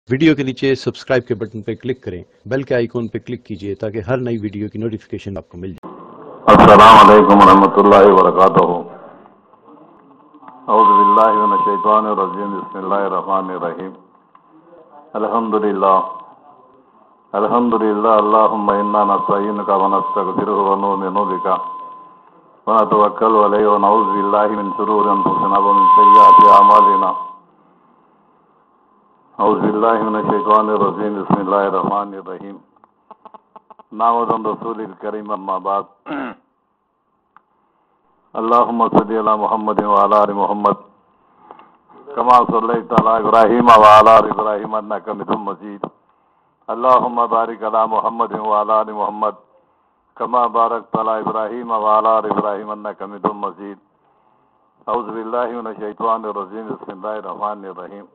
Video के नीचे subscribe के बटन पर क्लिक करें बेल के आइकॉन पर क्लिक कीजिए ताकि हर नई वीडियो की नोटिफिकेशन आपको मिल जाए السلام عليكم ورحمة الله وبركاته أعوذ بالله من الشيطان الرجيم بسم الله الرحمن الرحيم الحمد لله الحمد لله اللهم إنا نستعينك ونستغفره ونؤمن بك ونتوكل عليه ونعوذ بالله من شرور أنفسنا ومن سيئات أعمالنا أعوذ بالله من الشيطان الرجيم بسم الله الرحمن الرحيم نعوذ رسول الكريم أما بعد اللهم صل على محمد وعلى آل محمد كما صليت على إبراهيم وعلى آل إبراهيم إنك حميد مجيد اللهم بارك على محمد وعلى آل محمد كما باركت على إبراهيم وعلى آل إبراهيم إنك حميد مجيد أعوذ بالله من الشيطان الرجيم بسم الله الرحمن الرحيم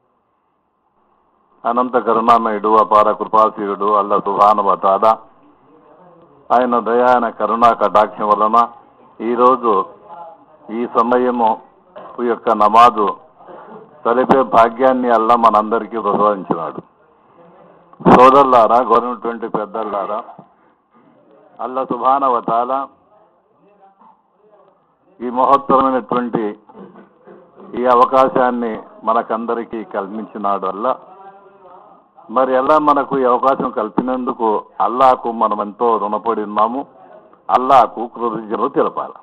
అనంత కరుణామయుడు అపార కృపాశీయుడు అల్ల సుభానువతాద ఆయన దయాన కరుణా కటాక్షం వలన ఈరోజు ఈ సమయము ఈ యొక్క నమాజు తెలిపే భాగ్యాన్ని అల్ల మనందరికీ ప్రసాదించినాడు సోదరులారా గవర్నమెంట్ పెద్దలారా అల్ల సుభానవతాల ఈ మహోత్తరమైనటువంటి ఈ అవకాశాన్ని మనకందరికీ కల్పించినాడు అల్లా మరి ఎలా మనకు ఈ అవకాశం కల్పినందుకు అల్లాకు మనం ఎంతో రుణపడి ఉన్నాము అల్లాకు కృతజ్ఞతలు తెలపాలి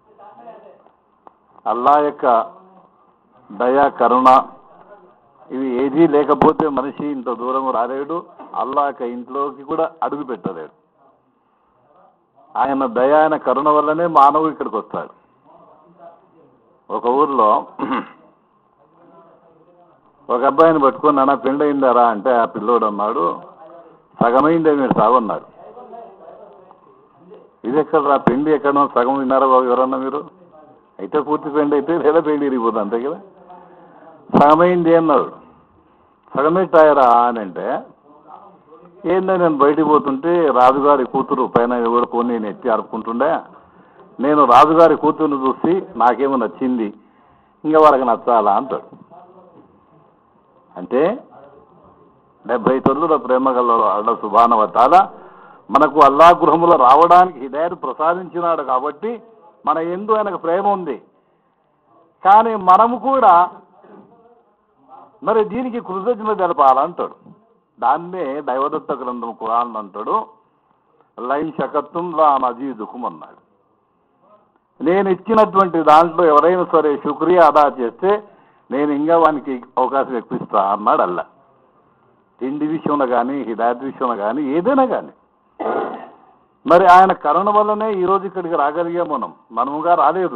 అల్లా యొక్క దయ కరుణ ఇవి ఏదీ లేకపోతే మనిషి ఇంత దూరం రాలేడు అల్లా యొక్క ఇంట్లోకి కూడా అడుగు పెట్టలేడు ఆయన దయ ఆయన కరుణ వల్లనే మానవుడు ఇక్కడికి వస్తాడు ఒక ఊర్లో ఒక అబ్బాయిని పట్టుకొని నాన్న పెళ్ళి అయిందారా అంటే ఆ పిల్లోడు అన్నాడు సగమైందే మీరు సాగన్నారు ఇది ఎక్కడ పెళ్లి ఎక్కడ సగం విన్నారా బాబు ఎవరన్నా మీరు అయితే పూర్తి పెళ్లి అయితే లేదా పెళ్లి ఇరిగిపోతుంది అంతే కదా సగమైంది అన్నాడు సగమే టైరా అని అంటే ఏందో నేను బయటికి పోతుంటే రాజుగారి కూతురు పైన ఎవరు కొని నేను ఎత్తి అరుపుకుంటుండే నేను రాజుగారి కూతురుని చూసి నాకేమో నచ్చింది ఇంకా వాళ్ళకి నచ్చాలా అంటాడు అంటే డెబ్బై తొమ్మిదిలో ప్రేమ గల అల్ల సుభానవతాల మనకు అల్లా గృహములో రావడానికి హిదాయత్ ప్రసాదించినాడు కాబట్టి మన ఎందు ఆయనకు ప్రేమ ఉంది కానీ మనము కూడా మరి దీనికి కృతజ్ఞత తెలపాలంటాడు దాన్నే దైవదత్త గ్రంథం కురాన్ అంటాడు లైన్ శకత్వం లా నజీదుకుం అన్నాడు నేను ఇచ్చినటువంటి దాంట్లో ఎవరైనా సరే శుక్రియా అదా చేస్తే నేను ఇంకా వానికి అవకాశం ఇప్పిస్తా అన్నాడు అల్లా తిండి విషయంలో కానీ హిదాయత్ విషయంలో కానీ ఏదైనా కానీ మరి ఆయన కరుణ వల్లనే ఈరోజు ఇక్కడికి రాగలిగాం మనం మనముగా రాలేదు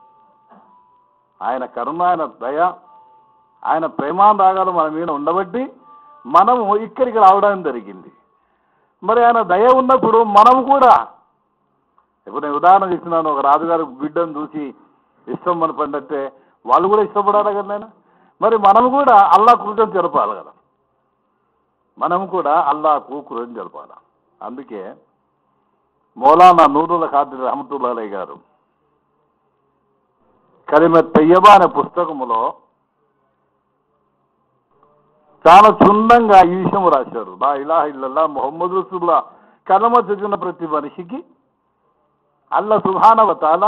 ఆయన కరుణ ఆయన దయ ఆయన ప్రేమానురాగాలు మన మీద ఉండబట్టి మనము ఇక్కడికి రావడం జరిగింది మరి ఆయన దయ ఉన్నప్పుడు మనము కూడా ఇప్పుడు నేను ఉదాహరణ ఇస్తున్నాను ఒక రాజుగారు బిడ్డను చూసి ఇష్టం మన పండట్టే వాళ్ళు కూడా ఇష్టపడాలి కదా నేను మరి మనం కూడా అల్లా కృతం జరపాలి కదా మనం కూడా అల్లాకు కృతం జరపాలి అందుకే మౌలానా నూరుల ఖాద్రి రహమతుల్లాలయ్య గారు కలిమ తెయ్యబా అనే పుస్తకములో చాలా క్షుణ్ణంగా ఈ విషయం రాశారు లా ఇలాహ ఇల్లల్లా మొహమ్మద్ రసూల్లా కలమ చదివిన ప్రతి మనిషికి అల్ల సుభానవతాల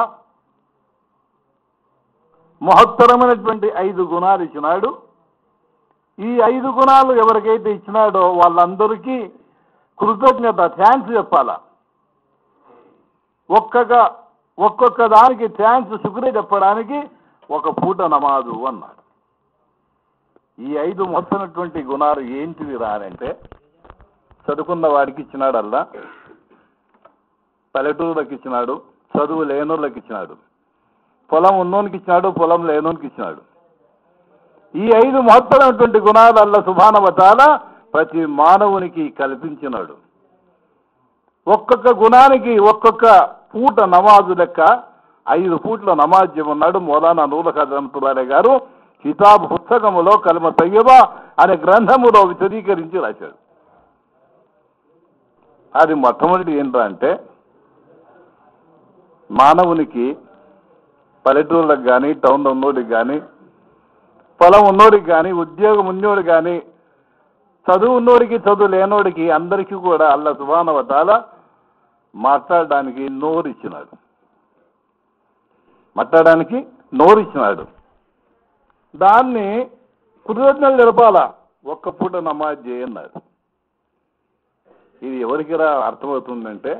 మహత్తరమైనటువంటి ఐదు గుణాలు ఇచ్చినాడు ఈ ఐదు గుణాలు ఎవరికైతే ఇచ్చినాడో వాళ్ళందరికీ కృతజ్ఞత థ్యాంక్స్ చెప్పాలా ఒక్కొక్క ఒక్కొక్క దానికి థ్యాంక్స్ శుక్రే చెప్పడానికి ఒక పూట నమాజు అన్నాడు ఈ ఐదు మొత్తమైనటువంటి గుణాలు ఏంటివి రానంటే చదువుకున్న వాడికి ఇచ్చినాడల్లా పల్లెటూరులకు ఇచ్చినాడు చదువు లేనోళ్ళకి ఇచ్చినాడు పొలం ఉన్నోనికి ఇచ్చినాడు పొలం లేనోనికి ఇచ్చినాడు ఈ ఐదు మహత్తరమైనటువంటి గుణాలు అల్ల సుభానవతాల ప్రతి మానవునికి కల్పించినాడు ఒక్కొక్క గుణానికి ఒక్కొక్క పూట నమాజు లెక్క ఐదు పూట్ల నమాజ్ చేయమన్నాడు మౌలానా నూల రహమతుల్లారే గారు కితాబ్ పుస్తకములో కలమ తయ్యబా అనే గ్రంథములో విశదీకరించి రాశాడు అది మొట్టమొదటి ఏంటంటే అంటే మానవునికి పల్లెటూళ్ళకి కానీ టౌన్లో ఉన్నోడికి కానీ పొలం ఉన్నోడికి కానీ ఉద్యోగం ఉన్నోడికి కానీ చదువు ఉన్నోడికి చదువు లేనోడికి అందరికీ కూడా అల్ల సుబానవతాల మాట్లాడడానికి నోరు ఇచ్చినాడు మాట్లాడడానికి నోరు ఇచ్చినాడు దాన్ని కృతజ్ఞతలు జరపాలా ఒక్క పూట నమాజ్ చేయన్నాడు ఇది ఎవరికి రా అర్థమవుతుందంటే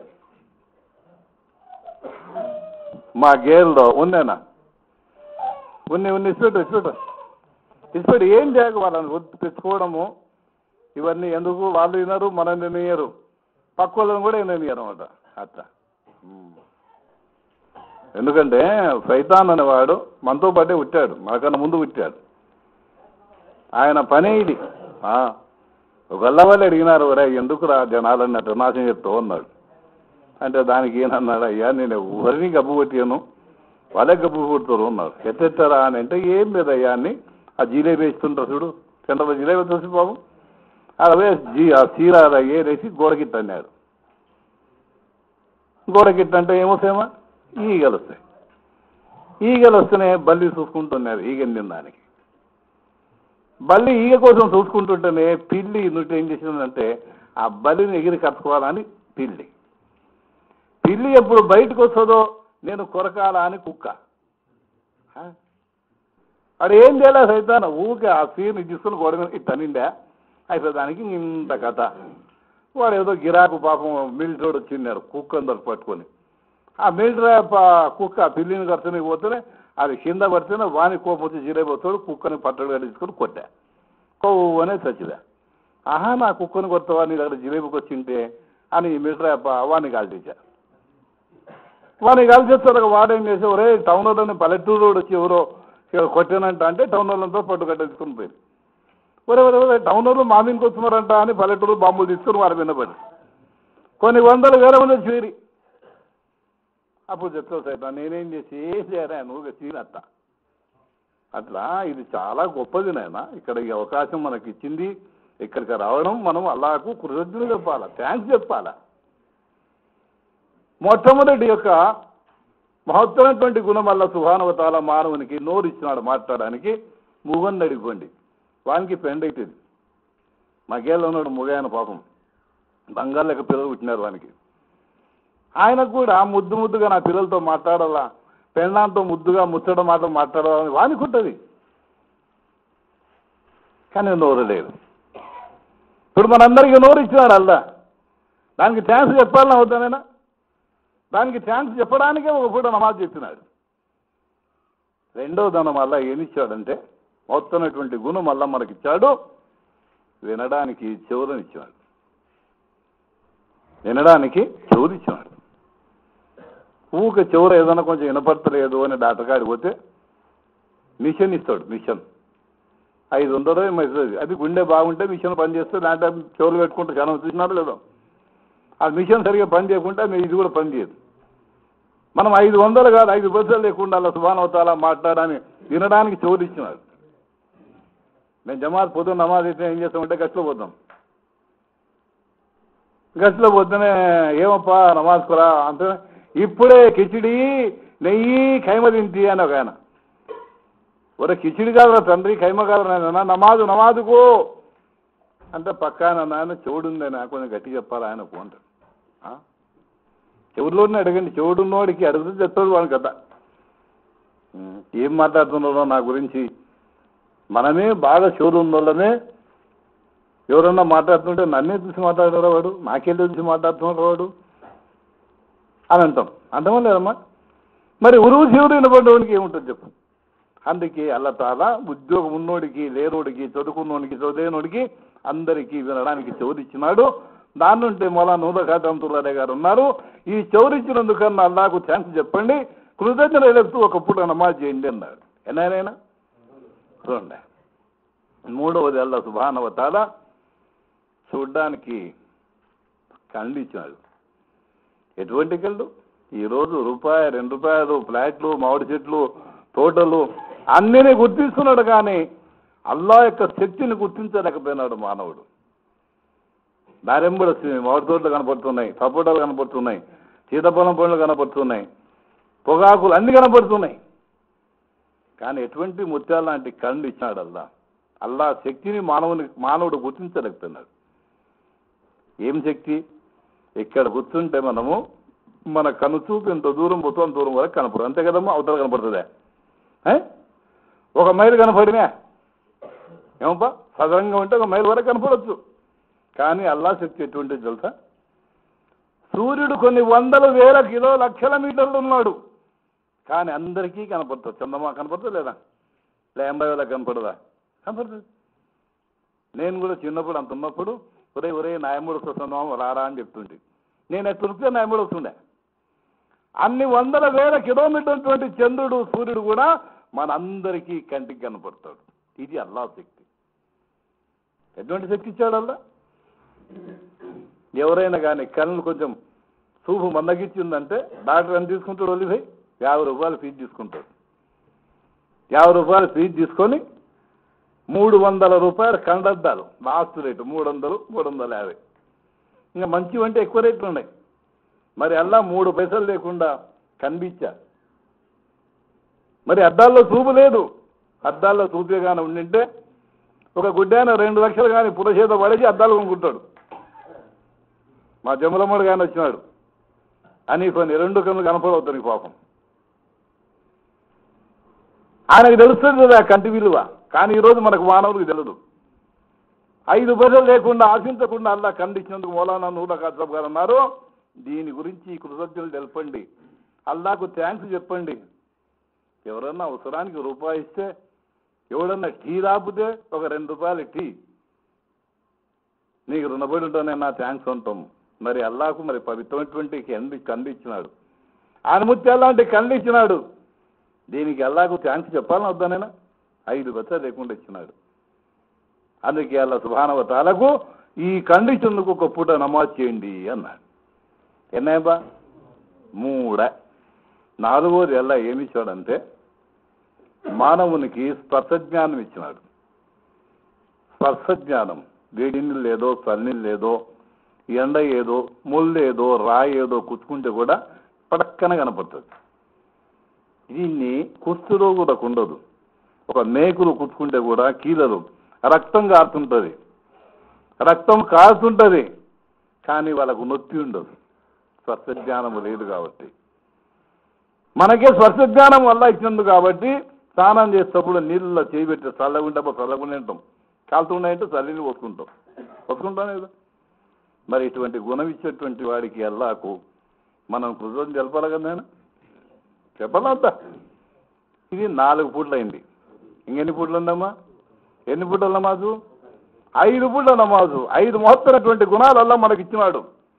మా గేర్లో ఉన్నేనా ఉన్ని ఉన్ని ఇచ్చిపెట్టు ఇచ్చిపెట్టు ఇచ్చిపెట్టు ఏం చేయక వాళ్ళని వద్దు తెచ్చుకోవడము ఇవన్నీ ఎందుకు వాళ్ళు వినరు మనం వినయ్యరు పక్క వాళ్ళని కూడా వినయ్యరు అనమాట అట్లా ఉమ్. ఎందుకంటే సైతాన్ అనేవాడు మనతో పాటే పుట్టాడు మనకన్నా ముందు పుట్టాడు ఆయన పనే ఇది ఆ, ఒకళ్ళ వాళ్ళు అడిగినారు ఒరే ఎందుకురా జనాలన్నీ అట్లా నాశనం చెప్తావు అన్నాడు అంటే దానికి ఏనన్నాడు అయ్యా నేను ఎవరిని గబ్బు కొట్టాను వాళ్ళే గబ్బు కొడుతారు అన్నాడు ఎత్తెత్తారా అని అంటే ఏం లేదయ్యా అని ఆ జిలేబీ వేస్తుంటారు చూడు సెంటర్లో జిలేబీ చూసి బాబు అవే జీ ఆ చీర ఏరేసి గోడకిట్ట అన్నాడు గోడకిట్ట అంటే ఏమొస్తాయమ్మా ఈగలు వస్తాయి ఈగలు వస్తేనే బల్లి చూసుకుంటున్నారు ఈగని తినడానికి బల్లి ఈగ కోసం చూసుకుంటుంటేనే పిల్లి నువ్వు ఏం చేసిందంటే ఆ బల్లిని ఎగిరి కట్టుకోవాలని పిల్లి పిల్లి ఎప్పుడు బయటకు వస్తుందో నేను కొరకాల అని కుక్క ఆ? వాడు ఏం చేయలే సైతాన ఊకే ఆ సీన్ తీసుకుని గోడ మీద ఇట్ట నిండా అయిపోయి దానికి ఇంత కథ వాడు ఏదో గిరాకు పాపం మిలిటరీ వచ్చిన్నారు కుక్క అందరు పట్టుకొని ఆ మిలిటరీ కుక్క ఆ పిల్లిని కడుతుని పోతేనే అది కింద పడితేనే వాని కోపం వచ్చి జిరైపోతాడు కుక్కని పట్టడు తీసుకొని కొట్టా కొవ్వు అనే చచ్చిదా ఆహా నా కుక్కని కొత్తవా నీ దగ్గర జిలేబీకి వచ్చింటే అని మిలిటరీ వాడిని కాల్చేశా వాడిని కాల్చేస్తారు వాడేం చేసి ఒరే టౌన్ వాళ్ళని పల్లెటూరు వాడు వచ్చి ఎవరో ఇక్కడ కొట్టానంట అంటే టౌన్ వాళ్ళంతా పట్టు కట్టేసుకుని పోయింది ఒరే ఒరే ఒరే టౌన్ వాళ్ళు మా మీదకి వస్తున్నారంట అని పల్లెటూరు బాంబులు తీసుకుని వాడి మీద పడి కొన్ని వందల వేల మంది చేరి అప్పుడు చెప్తావు సైతం నేనేం చేసి ఏం చేయరా నువ్వు చీనత్త అట్లా ఇది చాలా గొప్పది నాయన ఇక్కడ ఈ అవకాశం మనకి ఇచ్చింది ఇక్కడికి రావడం మనం అలాకు కృతజ్ఞతలు చెప్పాలా థ్యాంక్స్ చెప్పాలా మొట్టమొదటి యొక్క మహత్తరమైనటువంటి గుణం వల్ల సుభానవతాల మానవునికి నోరు ఇచ్చినాడు మాట్లాడడానికి మూగని అడిగోండి వానికి పెండ్ అవుతుంది మగేళ్ళ ఉన్నాడు ముగాయన పాపం బంగారు లెక్క పిల్లలు పుట్టినారు వానికి ఆయనకు కూడా ముద్దు ముద్దుగా నా పిల్లలతో మాట్లాడాలా పెళ్ళాంతో ముద్దుగా ముచ్చట మాట మాట్లాడాలని వానికి ఉంటుంది కానీ నోరు లేదు ఇప్పుడు మనందరికీ నోరు ఇచ్చినాడు అల్లా దానికి ఛాన్స్ చెప్పాలని అవుతానేనా దానికి ఛాన్స్ చెప్పడానికే ఒక పూట నమాజ్ చెప్పినాడు రెండో ధనం వల్ల ఏమిచ్చాడంటే మొత్తమైనటువంటి గుణం వల్ల మనకిచ్చాడు వినడానికి చెవులనిచ్చాడు వినడానికి చెవులిచ్చాడు ఊక చెవుర ఏదైనా కొంచెం వినపడతలేదు అని డాక్టర్ కాడికి పోతే మిషన్ ఇస్తాడు మిషన్ ఐదు వందలు ఏమో ఇస్తుంది అది గుండె బాగుంటే మిషన్ పని చేస్తే దాంట్లో చెవులు పెట్టుకుంటే జనం చూసినారో లేదో ఆ మిషన్ సరిగా పని చేయకుంటే మీ ఇది కూడా పని చేయదు మనం ఐదు వందలు కాదు ఐదు పైసలు లేకుండా అలా సుభానవతాల మాట్లాడని వినడానికి చెవులు ఇచ్చినాడు మేము జమాత్ పొద్దున్న నమాజ్ అయితే ఏం చేస్తామంటే గట్టిలో పోతాం గట్టిలో పోతేనే ఏమప్పా నమాజ్ కురా అంటే ఇప్పుడే కిచిడి నెయ్యి ఖైమ తింటి అని ఒక ఆయన ఒరే కిచిడి కాదురా తండ్రి ఖైమ కాదురా నాయన నమాజు నమాజుకో అంటే పక్కాన నాయన చెవుడుంది ఆయన కొంచెం గట్టి చెప్పాలి ఆయన అంటాడు ఆ? చెవుడులోనే అడగండి చెవుడున్నోడికి అడిగితే చెప్తాడు వాని కథ ఉం, ఏం మాట్లాడుతున్నారో నా గురించి మనమే బాగా చెవులు ఉన్నోళ్ళనే ఎవరన్నా మాట్లాడుతుంటే నన్నే చూసి మాట్లాడారా వాడు నాకెళ్ళి చూసి మాట్లాడుతున్నాడు వాడు అని అంటాం అంటామా లేదమ్మా మరి ఉరువు శివుడు వినపడ్డవాడికి ఏముంటుంది చెప్పు అందుకే అల్లతాల ఉద్యోగం ఉన్నోడికి లేనోడికి చదువుకున్నోడికి చదివేనోడికి అందరికీ వినడానికి చెవురిచ్చినాడు దాని నుండి మొలా నూల ఖాతంతుల్లారే గారు ఉన్నారు ఈ చెవురిచ్చినందుకన్నా అల్లాకు థ్యాంక్స్ చెప్పండి కృతజ్ఞత చెప్తూ ఒక పూట నమాజ్ చేయండి అన్నాడు ఎన్నైనా చూడండి మూడవది అల్లా సుభానవతాల చూడ్డానికి కళ్ళు ఇచ్చినాడు ఎటువంటి కళ్ళు ఈరోజు రూపాయి రెండు రూపాయలు ఫ్లాట్లు మామిడి చెట్లు తోటలు అన్నిని గుర్తిస్తున్నాడు కానీ అల్లా యొక్క శక్తిని గుర్తించలేకపోయినాడు మానవుడు దారెంబడి వస్తుంది మామిడి తోటలు కనపడుతున్నాయి సపోటాలు కనపడుతున్నాయి సీతాఫలం పండ్లు కనపడుతున్నాయి పొగాకులు అన్ని కనపడుతున్నాయి కానీ ఎటువంటి ముత్యాలు లాంటి కళ్ళు ఇచ్చినాడు అల్లా అల్లా శక్తిని మానవుని మానవుడు గుర్తించలేకపోతున్నాడు ఏం శక్తి ఇక్కడ కూర్చుంటే మనము మన కను చూపు ఎంత దూరం పోతాం అంత దూరం వరకు కనపడదు అంతే కదమ్మా అవతల కనపడుతుందే ఏ? ఒక మైలు కనపడినా ఏమప్పా సదరంగా ఉంటే ఒక మైలు వరకు కనపడవచ్చు కానీ అల్లా శక్తి ఎటువంటిది తెలుసా సూర్యుడు కొన్ని వందల వేల కిలో లక్షల మీటర్లు ఉన్నాడు కానీ అందరికీ కనపడుతుంది చందమా కనపడుతుంది లేదా లే ఎంబై వేల కనపడదా కనపడుతుంది నేను కూడా చిన్నప్పుడు అంత ఉన్నప్పుడు ఒరే ఒరే నాయముడు వస్తున్నాం రారా అని చెప్తుంటే నేను ఎక్కడ ఉరికితే నాయముడు వస్తుండే అన్ని వందల వేల కిలోమీటర్టువంటి చంద్రుడు సూర్యుడు కూడా మనందరికీ కంటికి కనపడతాడు ఇది అల్లా శక్తి ఎటువంటి శక్తి ఇచ్చాడు అల్లా ఎవరైనా కానీ కళ్ళు కొంచెం చూపు మందగిచ్చిందంటే డాక్టర్ ఎంత తీసుకుంటాడు ఒలిభై యాభై రూపాయలు ఫీజు తీసుకుంటాడు యాభై రూపాయలు ఫీజు తీసుకొని మూడు వందల రూపాయలు కండద్దాలు లాస్ట్ రేటు మూడు వందలు మూడు వందల యాభై ఇంకా మంచివి అంటే ఎక్కువ రేట్లు ఉన్నాయి మరి అల్లా మూడు పైసలు లేకుండా కనిపించా మరి అద్దాల్లో చూపు లేదు అద్దాల్లో చూపే కానీ ఉండింటే ఒక గుడ్డాన రెండు లక్షలు కానీ పురచేత పడేసి అద్దాలు కొనుక్కుంటాడు మా జములమ్మడు కానీ వచ్చినాడు అని కొన్ని రెండు కన్నులు కనపడవుతాయి పాపం ఆయనకు తెలుస్తుంది కదా కంటి విలువ కానీ ఈరోజు మనకు మానవుడికి తెలియదు ఐదు పైసలు లేకుండా ఆశించకుండా అల్లా ఖండించినందుకు మౌలానా నూల కాజబ్ గారు అన్నారు దీని గురించి కృతజ్ఞతలు తెలపండి అల్లాకు థ్యాంక్స్ చెప్పండి ఎవరన్నా అవసరానికి రూపాయి ఇస్తే ఎవడన్నా టీ రాపితే ఒక రెండు రూపాయలు టీ నీకు రుణపడి ఉంటానే నా థ్యాంక్స్ ఉంటాం మరి అల్లాకు మరి పవిత్రమైనటువంటి కండి కండి ఇచ్చినాడు ఆనుమత్యాలు లాంటి కండి ఇచ్చినాడు దీనికి అల్లాకు థ్యాంక్స్ చెప్పాలని వద్దానైనా ఐదు బచ్చ లేకుండా ఇచ్చినాడు అందుకే అల్లా సుభానవతాలకు ఈ కండిషన్లకు ఒక పూట నమాజ్ చేయండి అన్నాడు ఎన్నాయబ్బా మూడ నాలుగోది ఎలా ఏమి ఇచ్చాడంటే మానవునికి స్పర్శ జ్ఞానం ఇచ్చినాడు స్పర్శ జ్ఞానం వేడి నీళ్ళు లేదో చల్లనీళ్ళు లేదో ఎండ ఏదో ముళ్ళు ఏదో రాయి ఏదో కుచ్చుకుంటే కూడా పడక్కన కనపడుతుంది దీన్ని కుష్ఠరోగులకు ఉండదు ఒక మేకులు కుచ్చుకుంటే కూడా కీలలు రక్తం కారుతుంటుంది రక్తం కారుతుంటుంది కానీ వాళ్ళకు నొప్పి ఉండదు స్పర్శ జ్ఞానము లేదు కాబట్టి మనకే స్పర్శ జ్ఞానం వల్ల ఇచ్చినందుకు కాబట్టి స్నానం చేసేటప్పుడు నీళ్ళలో చేయి పెట్టి చల్లగుంటే చల్లకుండా ఉంటాం కాలుతున్నాయంటే చల్లిని పోసుకుంటాం పోసుకుంటాం కదా మరి ఇటువంటి గుణం ఇచ్చేటువంటి వాడికి అల్లాకు మనం కృతజ్ఞత తెలపాలి కదా నేను చెప్పాలంతా ఇది నాలుగు పూట్లు అయింది ఇంకెన్ని పూట్లు ఉందమ్మా ఎన్ని పూట్ల నమాజు ఐదు పూట్ల నమాజు ఐదు మహత్తరటువంటి గుణాలల్లా మనకి ఇచ్చినాడు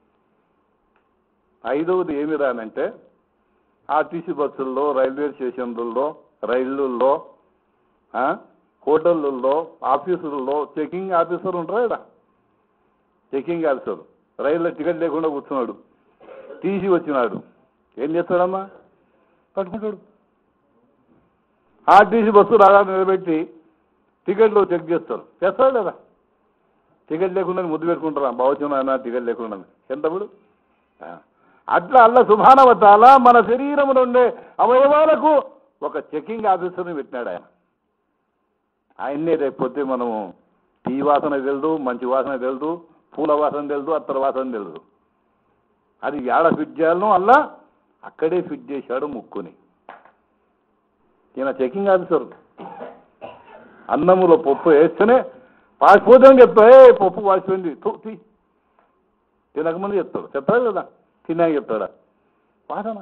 ఐదవది ఏమి రానంటే ఆర్టీసీ బస్సుల్లో రైల్వే స్టేషన్లలో రైళ్ళల్లో ఆ, హోటళ్ళల్లో ఆఫీసులలో చెకింగ్ ఆఫీసర్ ఉంటారా ఇక్కడ చెకింగ్ ఆఫీసర్ రైల్లో టికెట్ లేకుండా కూర్చున్నాడు టీసీ వచ్చినాడు ఏం చేస్తాడమ్మా పట్టుకుంటాడు ఆర్టీసీ బస్సు రాగా నిలబెట్టి టికెట్లు చెక్ చేస్తారు చేస్తాడు లేదా టికెట్ లేకుండా ముద్దు పెట్టుకుంటారా బావచ్చున్నా టికెట్ లేకుండా ఎంతప్పుడు ఆ. అట్లా అల్ల సుభానవతాల మన శరీరంలో ఉండే అవయవాలకు ఒక చెకింగ్ ఆఫీసర్ని పెట్టినాడు ఆయన ఆయన్నే రేపు పొద్దు మనము టీ వాసన తెలుదు మంచి వాసన తెలుదు పూల వాసన తెలుదు అత్తర వాసన తెలుదు అది ఏడ ఫిట్ చేయాలనో అల్లా అక్కడే ఫిట్ చేశాడు ముక్కుని ఈయన చెకింగ్ ఆఫీసర్ అన్నములో పప్పు వేస్తేనే పాసిపోతుందని చెప్తా ఏ పప్పు పాసిపోయింది తూ తీ తినకముందు చెప్తాడు చెప్తాడు కదా తిన్నాక చెప్తాడా వాసన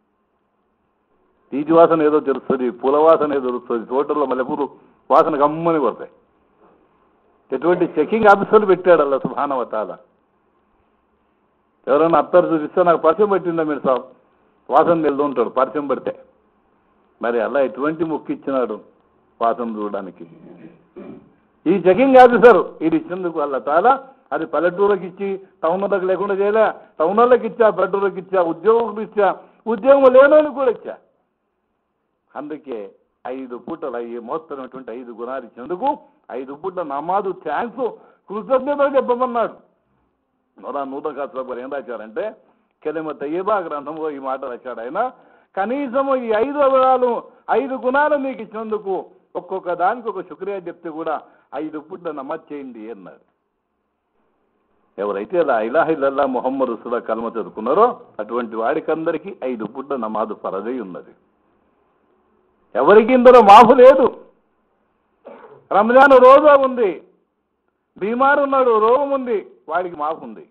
తీటి వాసన ఏదో తెలుస్తుంది పూల వాసన ఏదో తెలుస్తుంది తోటల్లో మల్లెపూలు వాసన గమ్మని పడతాయి ఎటువంటి చెకింగ్ ఆఫీసర్లు పెట్టాడు అలా సుభానవతాల ఎవరైనా అత్తరు చూపిస్తే నాకు పరిచయం పెట్టిందా మీరు సాబ్ వాసన తెలుదు ఉంటాడు పరిచయం పడితే మరి అలా ఎటువంటి ముక్కు ఇచ్చినాడు వాసన చూడడానికి ఈ చెకింగ్ ఆఫీసర్ ఇది ఇచ్చినందుకు వాళ్ళ తాలా అది పల్లెటూరుకి ఇచ్చి టౌన్ వాళ్ళకి లేకుండా చేయలే టౌన్ వాళ్ళకి ఇచ్చా పల్లెటూరుకి ఇచ్చా ఉద్యోగం ఇచ్చా ఉద్యోగం లేనోళ్ళకి కూడా ఇచ్చా అందుకే ఐదు పూటలు అయ్యి మోస్తమైనటువంటి ఐదు గుణాలు ఇచ్చినందుకు ఐదు పూటల నమాజు థ్యాంక్స్ కృతజ్ఞతలు చెప్పమన్నాడు నూరా నూతన కాస్త ఏం రాశారంటే కెలిమ తయ్యబా గ్రంథంలో ఈ మాట రాశాడు ఆయన కనీసము ఈ ఐదు అవరాలు ఐదు గుణాలు మీకు ఇచ్చినందుకు ఒక్కొక్క దానికి ఒక శుక్రియ చెప్తే కూడా ఐదు పుట్ల నమాజ్ చేయండి అన్నారు ఎవరైతే లా ఇలాహ ఇల్లల్లా మొహమ్మద్ రసులా కలమ చదువుకున్నారో అటువంటి వాడికందరికీ ఐదు పుట్ల నమాజు ఫరదై ఉన్నది ఎవరికి ఇందులో మాఫు లేదు రంజాన్ రోజా ఉంది బీమారు ఉన్నాడు రోగం ఉంది వాడికి మాఫు ఉంది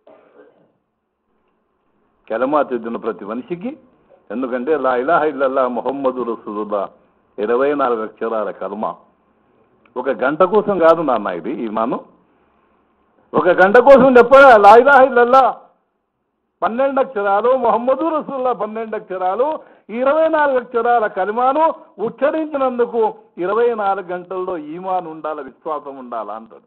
కెలమా తెద్దిన ప్రతి మనిషికి ఎందుకంటే లా ఇలాహ ఇల్లల్లా మొహమ్మదు రసూలుల్లా ఇరవై నాలుగు అక్షరాల కర్మ ఒక గంట కోసం కాదు నాన్న ఇది ఈమాను ఒక గంట కోసం చెప్పడా లా ఇలాహ ఇల్లల్లా పన్నెండు అక్షరాలు మొహమ్మదు రసూల్లా పన్నెండు అక్షరాలు ఇరవై నాలుగు అక్షరాల కలిమాను ఉచ్చరించినందుకు ఇరవై నాలుగు గంటల్లో ఈమాన్ ఉండాలి విశ్వాసం ఉండాలా అంటాడు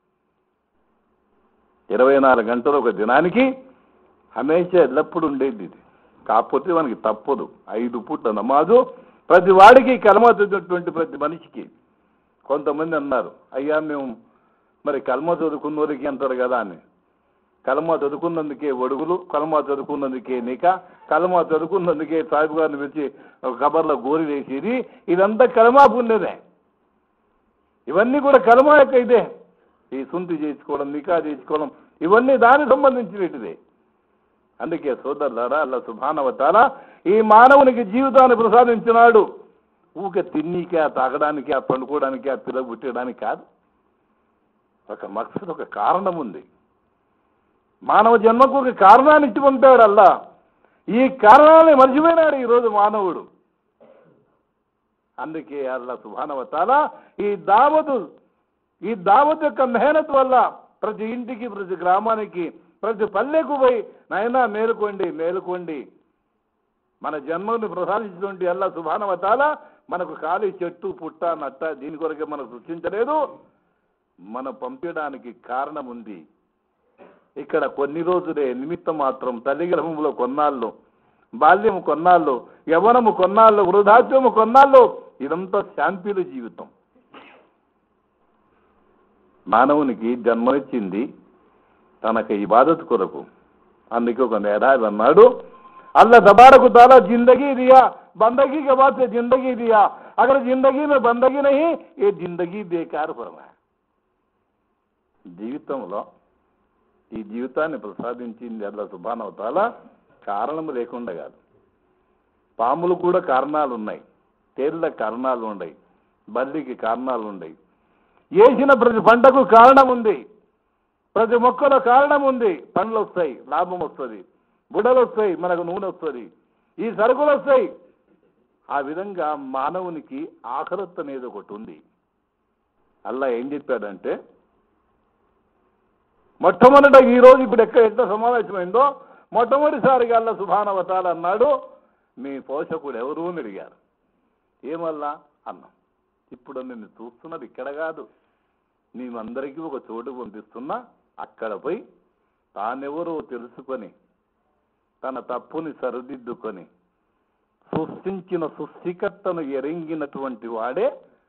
ఇరవై నాలుగు గంటలు ఒక దినానికి హమేషా ఎల్లప్పుడు ఉండేది ఇది కాకపోతే మనకి తప్పదు ఐదు పూట్ల నమాజు ప్రతి వాడికి కలమ చదివినటువంటి ప్రతి మనిషికి కొంతమంది అన్నారు అయ్యా మేము మరి కలమ చదువుకున్నోరికి అంటారు కదా అని కలమ చదువుకున్నందుకే ఒడుగులు కలమ చదువుకున్నందుకే నిక కలమ చదువుకున్నందుకే సాహిబ్ గారిని పిలిచి ఒక కబర్లో గోరి వేసేది ఇదంతా కలమా పుణ్యమే ఇవన్నీ కూడా కలమా యొక్క ఇదే ఈ సుంతి చేసుకోవడం నికా చేసుకోవడం ఇవన్నీ దానికి సంబంధించినటిదే అందుకే సోదరులారా అల్లా సుభానవతాల ఈ మానవునికి జీవితాన్ని ప్రసాదించినాడు ఊకే తిన్నీకి ఆ తాగడానికి ఆ పండుకోవడానికి ఆ పిల్ల పుట్టడానికి కాదు ఒక మక్సద్ ఒక కారణం ఉంది మానవ జన్మకు ఒక కారణాన్ని ఇచ్చి పంపాడు అల్లా ఈ కారణాన్ని మర్చిపోయినాడు ఈరోజు మానవుడు అందుకే అల్లా సుభానవతాల ఈ దావతు ఈ దావత్ యొక్క మెహనత్ వల్ల ప్రతి ఇంటికి ప్రతి గ్రామానికి ప్రతి పల్లెకు పోయి నాయనా మేలుకోండి మేలుకోండి మన జన్మని ప్రసాదించినటువంటి అల్లా సుభానవతాల మనకు ఖాళీ చెట్టు పుట్ట నట్ట దీని కొరకే మనకు సృష్టించలేదు మనం పంపించడానికి కారణం ఉంది ఇక్కడ కొన్ని రోజులే నిమిత్తం మాత్రం తల్లి గర్భంలో కొన్నాళ్ళు బాల్యము కొన్నాళ్ళు యవనము కొన్నాళ్ళు వృద్ధాప్యము కొన్నాళ్ళు ఇదంతా శాంతిల జీవితం మానవునికి జన్మనిచ్చింది తనకు ఇబాదత్ కొరకు అందుకే ఒక నేడాది అన్నాడు अल्लाह तबारक ताला जिंदगी दिया बंदगी के बाद से जिंदगी दिया अगर जिंदगी में बंदगी नहीं ये जिंदगी बेकार फरमाया జీవితంలో ఈ జీవితాన్ని ప్రసాదించింది అల్లా సుబానవతాల కారణం లేకుండా కాదు పాములు కూడా కారణాలు ఉన్నాయి తేళ్ల కారణాలు ఉన్నాయి బల్లికి కారణాలు ఉన్నాయి వేసిన ప్రతి పంటకు కారణం ఉంది ప్రతి మొక్కలో కారణం ఉంది పండ్లు వస్తాయి లాభం వస్తుంది బుడలు వస్తాయి మనకు నూనె వస్తుంది ఈ సరుకులు వస్తాయి ఆ విధంగా మానవునికి ఆఖరత్ అనేది ఒకటి ఉంది అల్లా ఏం చెప్పాడంటే మొట్టమొదట ఈ రోజు ఇప్పుడు ఎక్కడ ఎట్లా సమావేశమైందో మొట్టమొదటిసారిగా అల్లా సుభానవతాలు అన్నాడు మీ పోషకుడు ఎవరు అని అడిగారు ఏమల్లా అన్నాం ఇప్పుడు నిన్ను చూస్తున్నది ఇక్కడ కాదు మేమందరికీ ఒక చోటు పంపిస్తున్నా అక్కడ పోయి తానెవరో తెలుసుకొని తన తప్పుని సరిదిద్దుకొని సృష్టించిన సృష్టికర్తను ఎరింగినటువంటి వాడే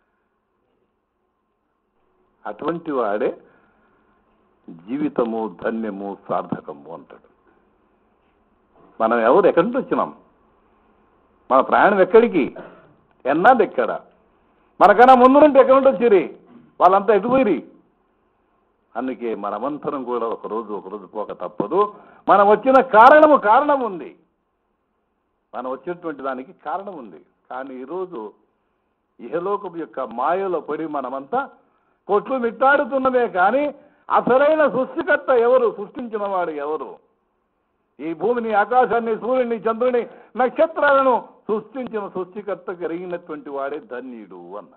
అటువంటి వాడే జీవితము ధన్యము సార్థకము అంటాడు మనం ఎవరు ఎక్కడి నుంచి వచ్చినాం మన ప్రయాణం ఎక్కడికి ఎన్నాళ్ళు ఎక్కడ మనకన్నా ముందు నుండి ఎక్కడి నుండి వచ్చిరి వాళ్ళంతా ఎటుపోయిరి అందుకే మనమంతరం కూడా ఒకరోజు ఒకరోజు పోక తప్పదు మనం వచ్చిన కారణము కారణం ఉంది మనం వచ్చినటువంటి దానికి కారణం ఉంది కానీ ఈరోజు ఇహలోకం యొక్క మాయలో పడి మనమంతా కొట్లు మిట్టాడుతున్నదే కానీ అసలైన సృష్టికర్త ఎవరు సృష్టించిన వాడు ఎవరు ఈ భూమిని ఆకాశాన్ని సూర్యుని చంద్రుని నక్షత్రాలను సృష్టించిన సృష్టికర్త కలిగినటువంటి వాడే ధన్యుడు అన్నారు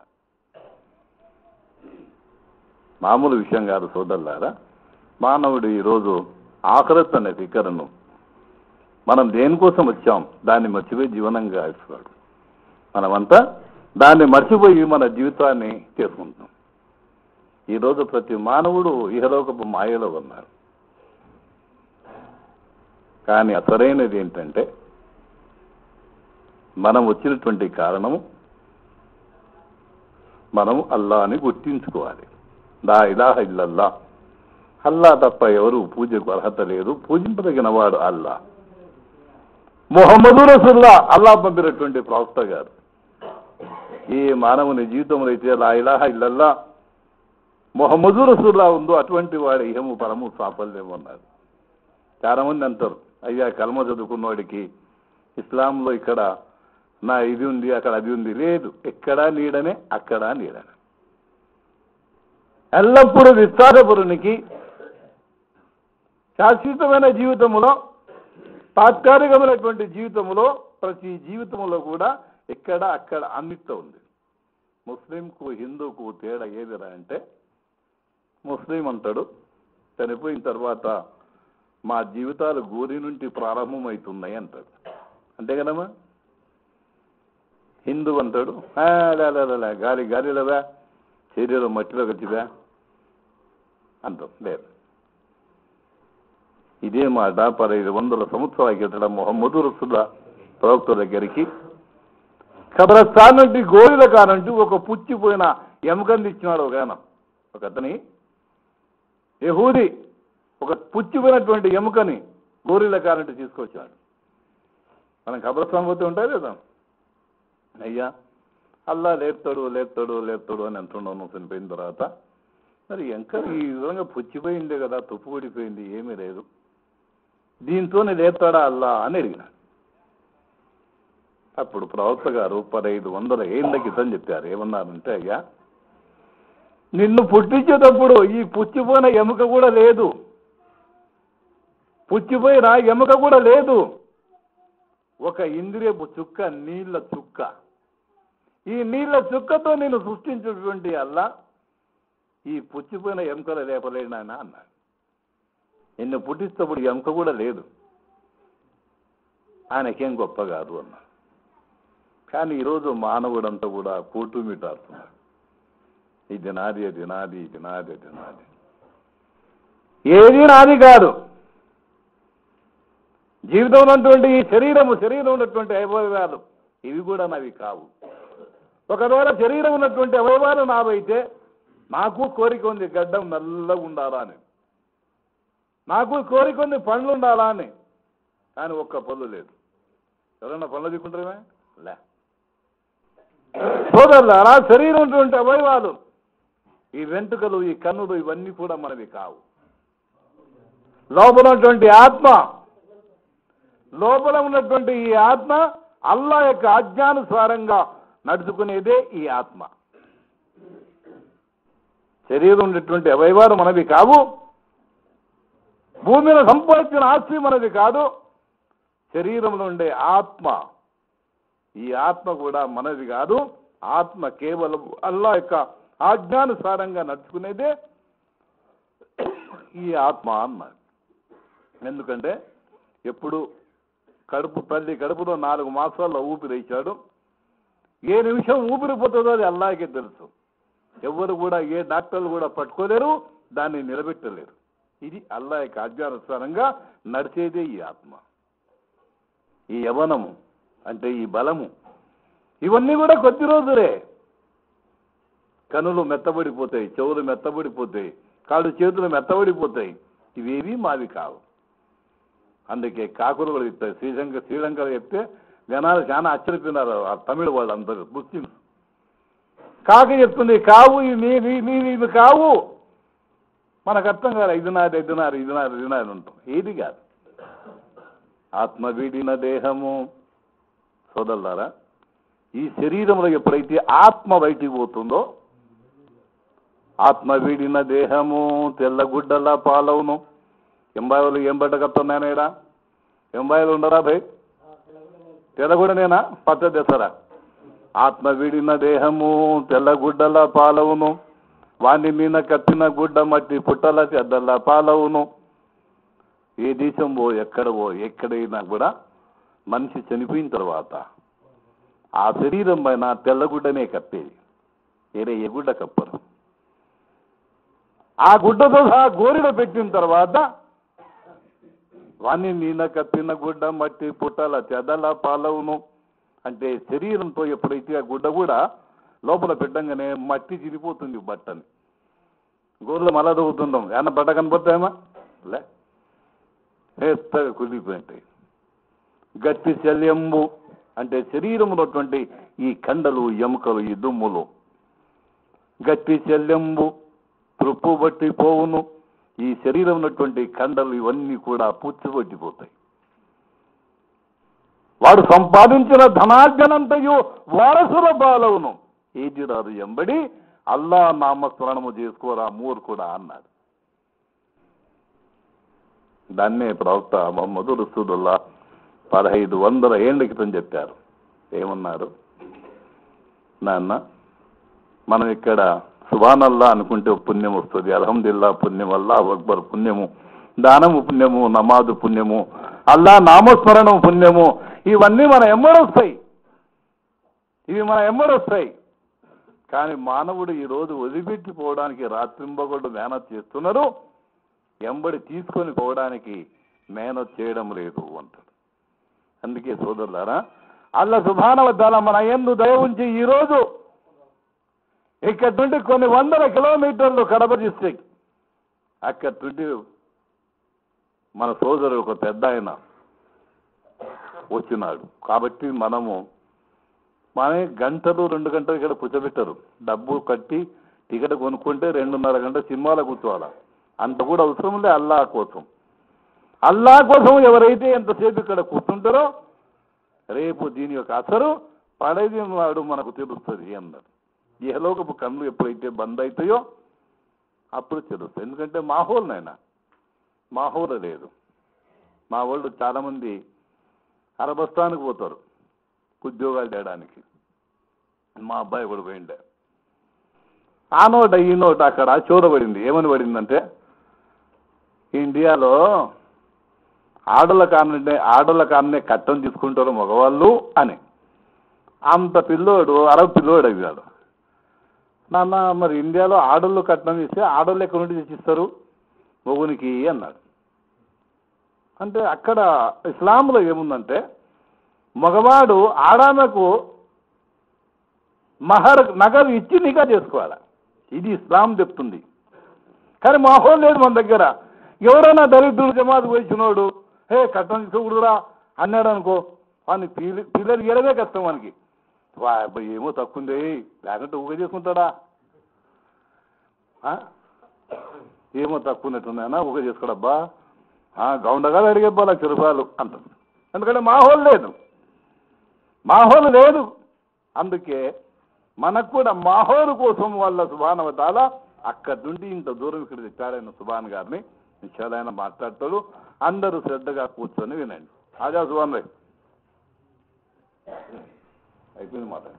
మామూలు విషయం కాదు సోదరులారా మానవుడు ఈరోజు ఆఖరత్ అనే ఫికరను మనం దేనికోసం వచ్చాం దాన్ని మర్చిపోయి జీవనంగా ఇస్తున్నాడు మనమంతా దాన్ని మర్చిపోయి మన జీవితాన్ని చేసుకుంటాం ఈరోజు ప్రతి మానవుడు ఇహలోకపు మాయలో ఉన్నారు కానీ అసలైనది ఏంటంటే మనం వచ్చినటువంటి కారణము మనం అల్లాని గుర్తించుకోవాలి లా ఇలాహ ఇల్లల్లా అల్లా తప్ప ఎవరు పూజకు అర్హత లేదు పూజింపదగిన వాడు అల్లా మొహమ్మదు రసుల్లా అల్లా పంపినటువంటి ప్రవక్త గారు ఈ మానవుని జీవితంలో అయితే లా ఇలాహ ఇల్లల్లా మొహమ్మదు రసూల్లా ఉందో అటువంటి వాడు ఇహము పరము సాఫల్యం అన్నారు చాలా మంది అంటారు అయ్యా కల్మ చదువుకున్నవాడికి ఇస్లాంలో ఇక్కడ నా ఇది ఉంది అక్కడ అది ఉంది లేదు ఎక్కడా నీడనే అక్కడా నీడనే ఎల్లప్పుడూ విస్తారపురునికి శాశ్వతమైన జీవితంలో తాత్కాలికమైనటువంటి జీవితంలో ప్రతి జీవితంలో కూడా ఎక్కడ అక్కడ అన్నిట్లో ఉంది ముస్లింకు హిందూకు తేడా ఏదిరా అంటే ముస్లిం అంటాడు చనిపోయిన తర్వాత మా జీవితాలు గోరి నుండి ప్రారంభమవుతున్నాయి అంటాడు అంతే కదమ్మా హిందూ అంటాడు "ఆ, లే, లే, లే, లే, గాలి గాలిలోవా శరీరం మట్టిలో కలిసివా అంటాం లేదు ఇదే మాట పదహైదు వందల సంవత్సరాల క్రితం మొహమ్మదు రసుల్లా ప్రవక్త దగ్గరికి కబ్రస్థాన్ నుండి గోరిల కానంటూ ఒక పుచ్చిపోయిన ఎముకంది ఇచ్చినాడు ఒక ఆయన ఒక అతని యహూది ఒక పుచ్చిపోయినటువంటి ఎముకని గోరిల కానంటూ తీసుకొచ్చాడు మనం కబ్రస్థాన్ పోతే ఉంటాయి లేదా అయ్యా అల్లా లేపుతాడు లేపుతాడు లేపుతాడు అని అంటున్నాను చనిపోయిన తర్వాత మరి ఇంకా ఈ విధంగా పుచ్చిపోయిందే కదా తుప్పు పడిపోయింది ఏమీ లేదు దీంతోనే లేపుతాడా అల్లా అని అడిగినాడు అప్పుడు ప్రవక్త గారు పదహైదు వందల ఏళ్ళ క్రితం చెప్పారు ఏమన్నారంటే అయ్యా నిన్ను పుట్టించేటప్పుడు ఈ పుచ్చిపోయిన ఎముక కూడా లేదు పుచ్చిపోయిన ఎముక కూడా లేదు ఒక ఇంద్రియపు చుక్క నీళ్ళ చుక్క ఈ నీళ్ళ చుక్కతో నేను సృష్టించినటువంటి అల్లా ఈ పుచ్చిపోయిన ఎముకలు లేపలేడు నాయన అన్నాడు నిన్ను పుట్టిస్తప్పుడు ఎముక కూడా లేదు ఆయనకేం గొప్ప కాదు అన్నాడు కానీ ఈరోజు మానవుడంతా కూడా కూటుమిటాడుతున్నాడు ఇది నాది అది నాది ఇది నాది అది నాది ఏది నాది కాదు జీవితంలో ఉన్నటువంటి ఈ శరీరము శరీరం ఉన్నటువంటి అవయవాలు ఇవి కూడా నావి కావు ఒకవేళ శరీరం ఉన్నటువంటి అవయవాలు నావైతే నాకు కోరిక ఉంది గడ్డం నల్లగా ఉండాలా అని నాకు కోరిక ఉంది పండ్లు ఉండాలా అని కానీ ఒక్క పళ్ళు లేదు ఎవరన్నా పనులు దిక్కుంటారేమే లే సోదరులారా శరీరం ఉన్నటువంటి అవయవాలు ఈ వెంట్రుకలు ఈ కన్నులు ఇవన్నీ కూడా మనవి కావు లోపల ఉన్నటువంటి ఆత్మ లోపల ఉన్నటువంటి ఈ ఆత్మ అల్లా యొక్క ఆజ్ఞానుసారంగా నడుచుకునేదే ఈ ఆత్మ శరీరం ఉన్నటువంటి అవయవాలు మనవి కావు భూమిలో సంపాదించిన ఆస్తి మనది కాదు శరీరంలో ఉండే ఆత్మ ఈ ఆత్మ కూడా మనది కాదు ఆత్మ కేవలం అల్లా యొక్క ఆజ్ఞానుసారంగా నడుచుకునేదే ఈ ఆత్మ అన్నారు ఎందుకంటే ఎప్పుడు కడుపు తల్లి కడుపులో నాలుగు మాసాల్లో ఊపిరి ఇచ్చాడు ఏ నిమిషం ఊపిరిపోతుందో అది అల్లాకే తెలుసు ఎవరు కూడా ఏ డాక్టర్లు కూడా పట్టుకోలేరు దాన్ని నిలబెట్టలేరు ఇది అల్లా యొక్క ఆజ్ఞానుసారంగా నడిచేదే ఈ ఆత్మ ఈ యవనము అంటే ఈ బలము ఇవన్నీ కూడా కొద్ది రోజులే కనులు మెత్తబడిపోతాయి చెవులు మెత్తబడిపోతాయి కాళ్ళు చేతులు మెత్తబడిపోతాయి ఇవేవి మావి కావు అందుకే కాకులు కూడా చెప్తాయి శ్రీలంక శ్రీలంకలో చెప్తే జనాలు చాలా ఆశ్చర్యపోయినారు ఆ తమిళ వాళ్ళందరూ ముస్లిమ్స్ కాకి చెప్తుంది కావు ఇవి నీ- నీ- నీ- ఇవి కావు మనకు అర్థం కాదు ఇది నాది ఇది నాది ఇది నాది ఇది నాది ఉంటాం ఏది కాదు ఆత్మ వీడిన దేహము సోదరులారా ఈ శరీరంలో ఎప్పుడైతే ఆత్మ బయటికి పోతుందో ఆత్మ వీడిన దేహము తెల్లగుడ్డలా పాలవును ఎంబాయిలు ఏం బట్టకత్తున్నానేడా ఎంబాయిలు ఉండరా భయ్ తెల్లగుడ్డనేనా పచ్చ దసరా ఆత్మ వీడిన దేహము తెల్లగుడ్డల పాలవును వాని మీద కప్పిన గుడ్డ మట్టి పుట్టల చెద్దల పాలవును ఏ దేశం పో ఎక్కడ పో ఎక్కడైనా కూడా మనిషి చనిపోయిన తర్వాత ఆ శరీరం పైన తెల్లగుడ్డనే కప్పేది వేరే ఏ గుడ్డ కప్పరు ఆ గుడ్డతో సహా గోరిలో పెట్టిన తర్వాత వాణ్ణి నీన కప్పిన గుడ్డ మట్టి పుట్టల చెదల పాలవును అంటే శరీరంతో ఎప్పుడైతే ఆ గుడ్డ కూడా లోపల పెట్టంగానే మట్టి చిరిపోతుంది బట్టని గోర్లు మళ్ళా దొరుకుతుంటాం ఏమన్నా బట్ట కనపడతాయమ్మా లే మెత్తగా కుదిరిపోయింటాయి గట్టి శల్యంబు అంటే శరీరంలో ఉన్నటువంటి ఈ కండలు ఎముకలు ఈ దుమ్ములు గట్టి శల్యంబు త్రుప్పు బట్టి పోవును ఈ శరీరం ఉన్నటువంటి కండలు ఇవన్నీ కూడా పుచ్చిపట్టిపోతాయి వాడు సంపాదించిన ధనార్జనంతయు వారసుల బాలవును ఏజిరాదు ఎంబడి అల్లా నామస్మరణము చేసుకోరా మూర్ఖుడా అన్నాడు దాన్నే ప్రవక్త మొహమ్మదు రసూదుల్లా పదహైదు వందల ఏళ్ల క్రితం చెప్పారు ఏమన్నారు నాన్న మనం ఇక్కడ సుబానల్లా అనుకుంటే పుణ్యం వస్తుంది అల్హమ్దుల్లా పుణ్యం అల్లా అక్బర్ పుణ్యము దానము పుణ్యము నమాజు పుణ్యము అల్లా నామస్మరణం పుణ్యము ఇవన్నీ మన ఎమ్మడొస్తాయి ఇవి మన ఎమ్మడొస్తాయి కానీ మానవుడు ఈ రోజు వదిలిపెట్టిపోవడానికి రాత్రింబగొడ్డు మేనత్ చేస్తున్నారు ఎంబడి తీసుకొని పోవడానికి మేనత్ చేయడం లేదు అంటాడు అందుకే సోదరులారా అల్ల సుభానవద్దాల మన ఎందు దయ ఉంచి ఈ రోజు ఇక్కడ నుండి కొన్ని వందల కిలోమీటర్లు కడప డిస్ట్రిక్ట్ అక్కడ నుండి మన సోదరుడు ఒక పెద్ద ఆయన వచ్చినాడు కాబట్టి మనము మన గంటలు రెండు గంటలు ఇక్కడ కూర్చోబెట్టరు డబ్బు కట్టి టికెట్ కొనుక్కుంటే రెండున్నర గంట సినిమాలో కూర్చోవాలా అంత కూడా అవసరం లే అల్లా కోసం అల్లా కోసం ఎవరైతే ఎంతసేపు ఇక్కడ కూర్చుంటారో రేపు దీని యొక్క అసరు పడేది వాడు మనకు తెలుస్తుంది అన్నాడు ఇహలోకపు కళ్ళు ఎప్పుడైతే బంద్ అవుతాయో అప్పుడు తెలుస్తుంది ఎందుకంటే మాహోల్ నాయన మాహోల్ లేదు మా వాళ్ళు చాలామంది అరబస్థానికి పోతారు ఉద్యోగాలు చేయడానికి మా అబ్బాయి కూడా పోయిండే ఆ నోట ఈ నోట అక్కడ చూడబడింది ఏమని పడిందంటే ఇండియాలో ఆడల కారణే ఆడల కారణే కట్టం తీసుకుంటారు మగవాళ్ళు అని అంత పిల్లోడు అరబ్ పిల్లోడు అడిగాడు నాన్న మరి ఇండియాలో ఆడళ్ళు కట్నం ఇస్తే ఆడళ్ళు ఎక్కడి నుండి తెచ్చిస్తారు మొగునికి అన్నాడు అంటే అక్కడ ఇస్లాంలో ఏముందంటే మగవాడు ఆడామెకు మహర్ నగదు ఇచ్చి నిఘా చేసుకోవాలి ఇది ఇస్లాం చెప్తుంది కానీ మాహోల్ లేదు మన దగ్గర ఎవరైనా దరిద్రుడు జమాత్ వచ్చినోడు హే కట్టం తీసుకోకూడదురా అన్నాడు అనుకో వాడిని పిల్ల పిల్లలు గెలవే కష్టం వానికి వా అబ్బాయి ఏమో తక్కువ ఉంది లేకుంటే ఊగ చేసుకుంటాడా ఆ? ఏమో తక్కువ ఉన్నట్టున్నాయనా ఊగ చేసుకోడబ్బా గౌండగా అడిగే లక్ష రూపాయలు అంటారు ఎందుకంటే మాహోల్ లేదు మాహోల్ లేదు అందుకే మనకు కూడా మాహోలు కోసం వాళ్ళ సుభానవతాల అక్కడి నుండి ఇంత దూరం ఇక్కడ తెచ్చాడైన సుభాన్ గారిని విషయాలైన మాట్లాడతాడు అందరూ శ్రద్ధగా కూర్చొని వినండి ఆజా సుభాన్ రే అయిపోయింది మాట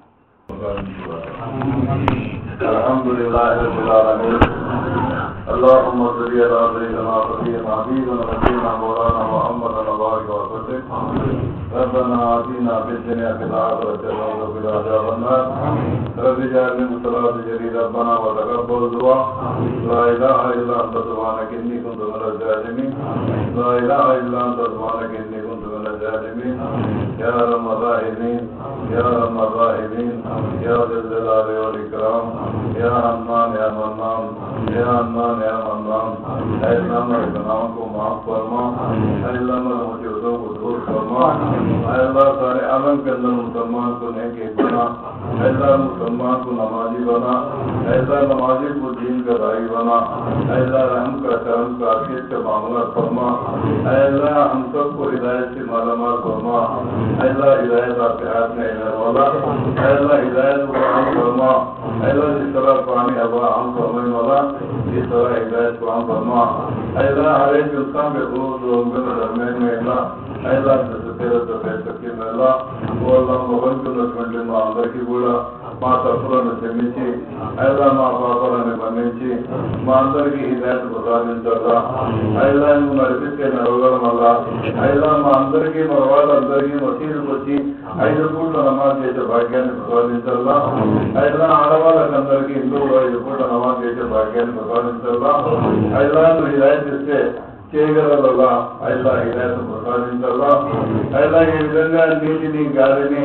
الحمد لله رب العالمين اللهم صل على سيدنا سيدنا حبيبنا نبينا مولانا محمد وبارك وسلم ربنا آتنا في الدنيا في الآخرة حسنة وقنا عذاب النار رب اجعلني مصلاة جديد ربنا وتقبل دعاء لا إله إلا أنت سبحانك إني كنت من الظالمين لا إله إلا أنت سبحانك إني كنت من الظالمين يا رب الراحمين يا رب الراحمين يا ذا الجلال والإكرام يا حنان يا منان يا حنان يا منان اے اللہ ہمارے گناہوں کو معاف فرما اے اللہ ہمارے مصیبتوں کو دور فرما اے اللہ سارے عالم کے اندر مسلمان کو نیک بنا اے اللہ مسلمان کو نمازی بنا اے اللہ نمازی کو دین کا رائی بنا اے اللہ رحم کا کرم کا عقید کا معاملہ فرما اے اللہ ہم سب کو ہدایت سے مالا مال فرما اے اللہ ہدایت آپ کے ہاتھ میں ہے مولا اے اللہ ہدایت کو عام فرما اے اللہ جس طرح پانی ہوا عام فرمائے مولا جس طرح ہدایت کو عام فرما اے اللہ ہر ایک انسان کے روز روز درمیان میں اللہ اے اللہ తేరతో పేరుకి వెళ్ళా వాళ్ళ భగవంతున్నటువంటి మా అందరికీ కూడా మా తప్పులను క్షమించి అయినా మా పాపాలను మన్నించి మా అందరికీ హిదాయత ప్రసాదించాలా అయినా నువ్వు నడిపిస్తే నడవగలం వల్ల అయినా మా అందరికీ మా వాళ్ళందరికీ మసీదుకు వచ్చి ఐదు పూట్ల నమాజ్ చేసే భాగ్యాన్ని ప్రసాదించాలా అయినా ఆడవాళ్ళకి అందరికీ హిందువులు ఐదు పూట్ల నమాజ్ చేసే భాగ్యాన్ని ప్రసాదించాలా అయినా నువ్వు హిదాయత ఇస్తే చేయగలరా అయినా హిదాయత ప్రసాదించాలా అయినా ఈ విధంగా నీటిని గాలిని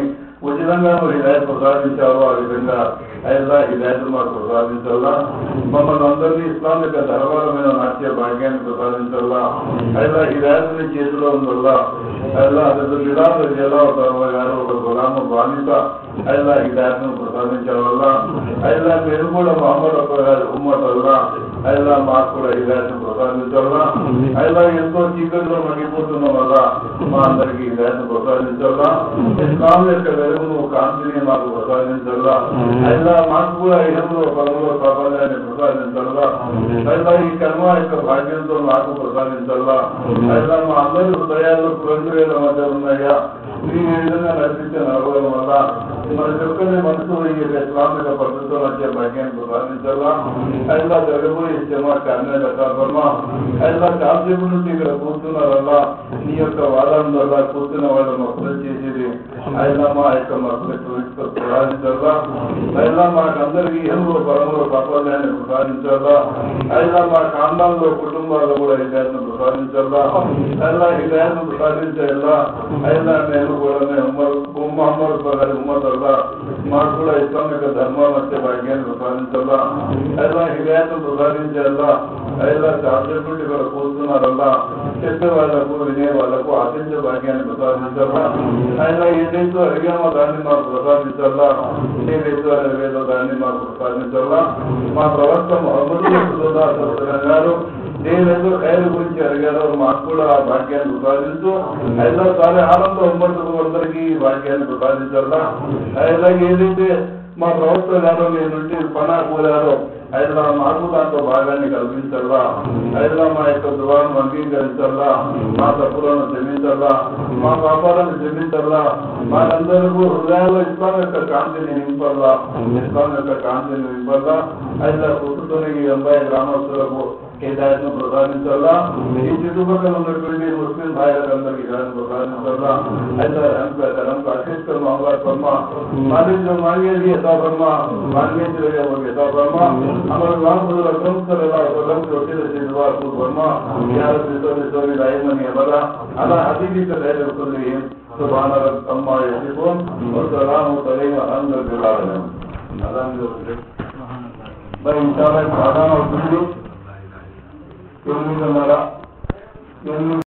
ఉచితంగా నువ్వు హిదాయత్ ప్రసాదించావో ఆ విధంగా అయినా హిదాయత్ మాకు ప్రసాదించాలా మమ్మల్ని అందరినీ ఇస్లాం యొక్క ధర్మాలమైన నాట్య భాగ్యాన్ని ప్రసాదించాలా అయినా హిదాయత్ నీ చేతిలో ఉందల్లా అయినా అతను విరామ ఎలా అవుతారు గారు ఒక గులామ బాధిత అయినా హిదాయత్ను ప్రసాదించావల్లా అయినా మీరు కూడా మహమ్మద్ అక్క గారి ఉమ్మత్ అల్లా అయినా మాకు కూడా హిదాయత్ను ప్రసాదించాలా అయినా ఎంతో చీకటిలో మగ్గిపోతున్న వల్ల మా అందరికీ హిదాయత్ను ప్రసాదించాలా ఇస్లాం యొక్క వెలుగును కాంతిని మాకు ప్రసాదించాలా అయినా మాకు కూడా ఇహంలో పదవులో ప్రాబల్యాన్ని ప్రసాదించాలా అయినా ఈ కర్మ యొక్క భాగ్యంతో మాకు ప్రసాదించాలా అయినా మా అందరి హృదయాల్లో పురంజుల మధ్య ఉన్నాయా ఈ విధంగా నడిపించే నడవడం వల్ల మన చక్కని మనసు ఈ యొక్క ఇస్లామిక పద్ధతితో వచ్చే భాగ్యాన్ని ప్రసాదించాలా అయినా జరగబోయే ఇష్టమా కన్నే దశాబ్దమ్మ అయినా కాసేపు నుండి ఇక్కడ కూర్చున్నారల్లా నీ యొక్క వాదన వల్ల కూర్చున్న వాళ్ళ మొక్కలు చేసేది అయినా మా యొక్క మొక్కలు ప్రసాదించాలా అయినా మాకందరికీ ఏమో పరములో సాఫల్యాన్ని ప్రసాదించాలా అయినా మా కాండాల్లో కుటుంబాల్లో కూడా హిదాయతను ప్రసాదించాలా అయినా హిదాయతను ప్రసాదించేలా అయినా నేను కూడా నేను ఉమ్మర్ మహమ్మద్ గారి ఉమ్మద్ అల్లా మాకు కూడా ఇస్లాం యొక్క ధర్మం వచ్చే భాగ్యాన్ని ప్రసాదించాలా అయినా హిదాయతను ప్రసాదించేలా అయినా చార్జెట్ నుండి ఇక్కడ కూర్చున్నారల్లా చెప్పే వాళ్ళకు వినే వాళ్ళకు ఆశించే భాగ్యాన్ని ప్రసాదించాలా అయినా ఏదైతే అడిగామో దాన్ని మాకు ప్రసాదించాలా ఏదైతే అడిగేదో దాన్ని మాకు ప్రసాదించాలా మా ప్రవక్త మొహమ్మద్ గారు నేనేదో ఖైరు గురించి అడిగారో మాకు కూడా ఆ భాగ్యాన్ని ప్రసాదించు అయినా చాలా ఆనందం ఉమ్మడుకు అందరికీ ఈ భాగ్యాన్ని ప్రసాదించాలా అయినా ఏదైతే మా ప్రవక్త గారు మీ నుండి పనా కోరారో అయినా మాకు దాంట్లో భాగాన్ని కల్పించాలా అయినా మా యొక్క దువాను అంగీకరించాలా మా తప్పులను క్షమించాలా మా పాపాలను క్షమించాలా మాకందరికీ హృదయాల్లో ఇస్లాం యొక్క కాంతిని నింపాలా ఇస్లాం యొక్క కాంతిని నింపాలా అయినా పుట్టుతున్న ఈ అబ్బాయి గ్రామస్తులకు హిదాయత్ను ప్రసాదించాలా ఈ చుట్టుపక్కల ఉన్నటువంటి ముస్లిం భార్యలందరికీ హిదాయత్ ప్రసాదించాలా అయితే రంప రంప అశిష్ట మహమ్మద్ ఫర్మ మాలించ మాంగేది యథా ఫర్మ మాంగేది యథా ఫర్మ అమర్ వాహుడు రకం సరళ రకం చోటి సిద్వా ఫర్మ యార సితోని సోని రాయమని ఎవరా అలా అతిథి ధైర్యం సుబాన అమ్మా యసిఫోన్ వసలాము తలైన అందరూ మరి చాలా ప్రధాన అవుతుంది ఎనిమిదిన్నర ఎనిమిది